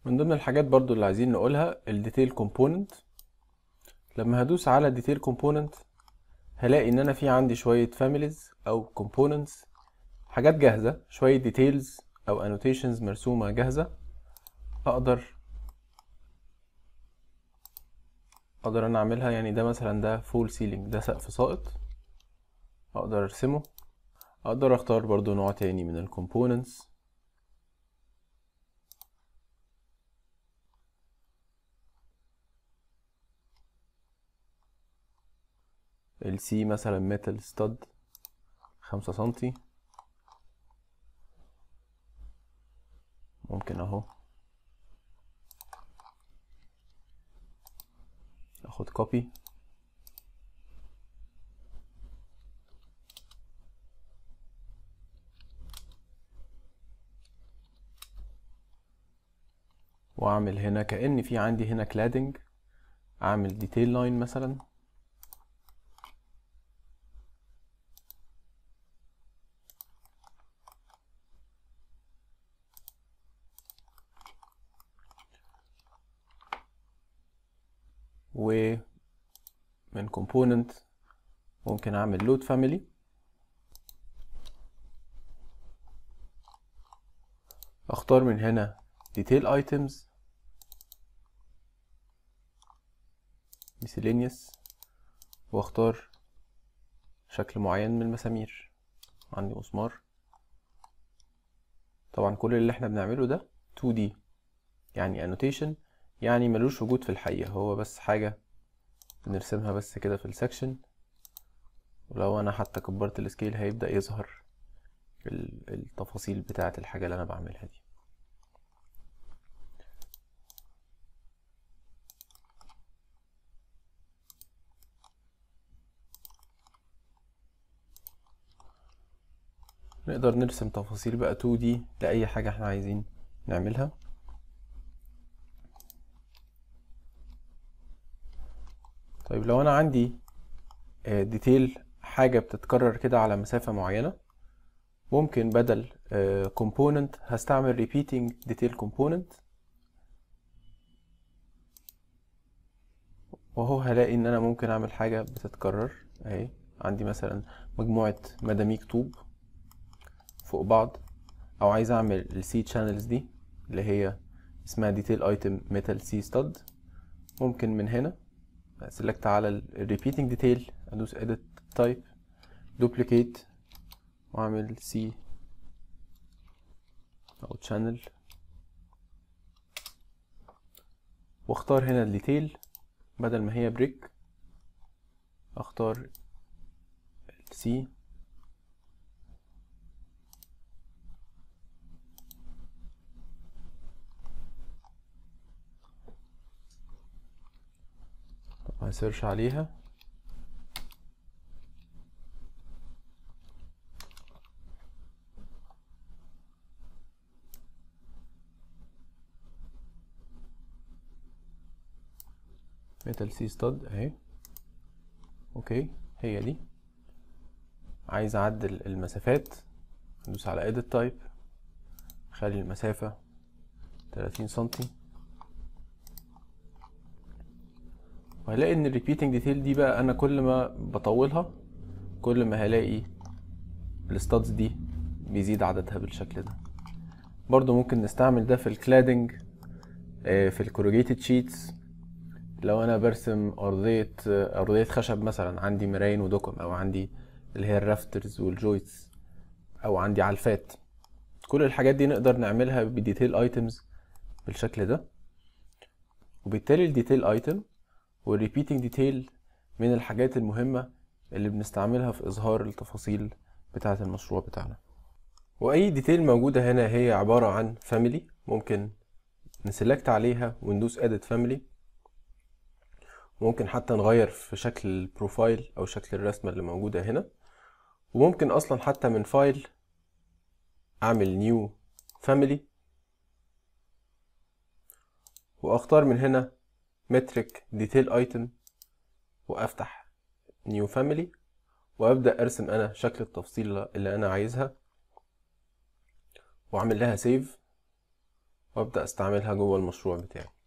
من ضمن الحاجات برضو اللي عايزين نقولها الديتيل كومبوننت لما هدوس على ديتيل كومبوننت هلاقي ان انا في عندي شوية فاميليز او كومبوننتس حاجات جاهزة شوية ديتيلز او انوتيشنز مرسومة جاهزة اقدر اقدر انا اعملها يعني ده مثلا ده فول سيلينج ده سقف ساقط اقدر ارسمه اقدر اختار برضو نوع تاني من الكومبوننتس السي مثلا ميتال ستاد خمسة سنتي ممكن اهو اخد كوبي واعمل هنا كأن في عندي هنا كلادنج اعمل ديتيل لاين مثلا ومن component ممكن اعمل load family اختار من هنا detail items miscellaneous واختار شكل معين من المسامير عندي مسمار طبعا كل اللي احنا بنعمله ده 2D يعني annotation يعني ملوش وجود في الحقيقة هو بس حاجة بنرسمها بس كده في السكشن ولو انا حتى كبرت السكيل هيبدأ يظهر التفاصيل بتاعة الحاجة اللي انا بعملها دي نقدر نرسم تفاصيل بقى 2D لأي حاجة احنا عايزين نعملها طيب لو انا عندي ديتيل حاجة بتتكرر كده على مسافة معينة ممكن بدل component هستعمل repeating detail component وهو هلاقي ان انا ممكن اعمل حاجة بتتكرر اهي عندي مثلا مجموعة مداميك طوب فوق بعض او عايز اعمل السي channels دي اللي هي اسمها detail item metal C stud ممكن من هنا سيلكت على ال repeating detail ادوس edit type duplicate واعمل C او channel واختار هنا الديتيل بدل ما هي بريك اختار C هسيرش عليها ميتال سي ستاد اهي اوكي هي دي عايز اعدل المسافات ادوس على edit type خلي المسافة 30 سنتي وهلاقي ان الريبيتنج ديتيل دي بقى انا كل ما بطولها كل ما هلاقي الستادز دي بيزيد عددها بالشكل ده برضو ممكن نستعمل ده في الكلادنج في الكوروجيتد شيتس لو انا برسم ارضية ارضية خشب مثلا عندي مراين ودكم او عندي اللي هي الرافترز والجويتس او عندي علفات كل الحاجات دي نقدر نعملها بديتيل ايتمز بالشكل ده وبالتالي الديتيل ايتم والريبيتنج ديتيل من الحاجات المهمة اللي بنستعملها في إظهار التفاصيل بتاعة المشروع بتاعنا وأي ديتيل موجودة هنا هي عبارة عن فاميلي ممكن نسلكت عليها وندوس edit family ممكن حتى نغير في شكل البروفايل أو شكل الرسمة اللي موجودة هنا وممكن أصلا حتى من فايل أعمل new family وأختار من هنا مترك ديتيل ايتم وافتح نيو فاميلي وابدا ارسم انا شكل التفصيل اللي انا عايزها واعمل لها سيف وابدا استعملها جوه المشروع بتاعي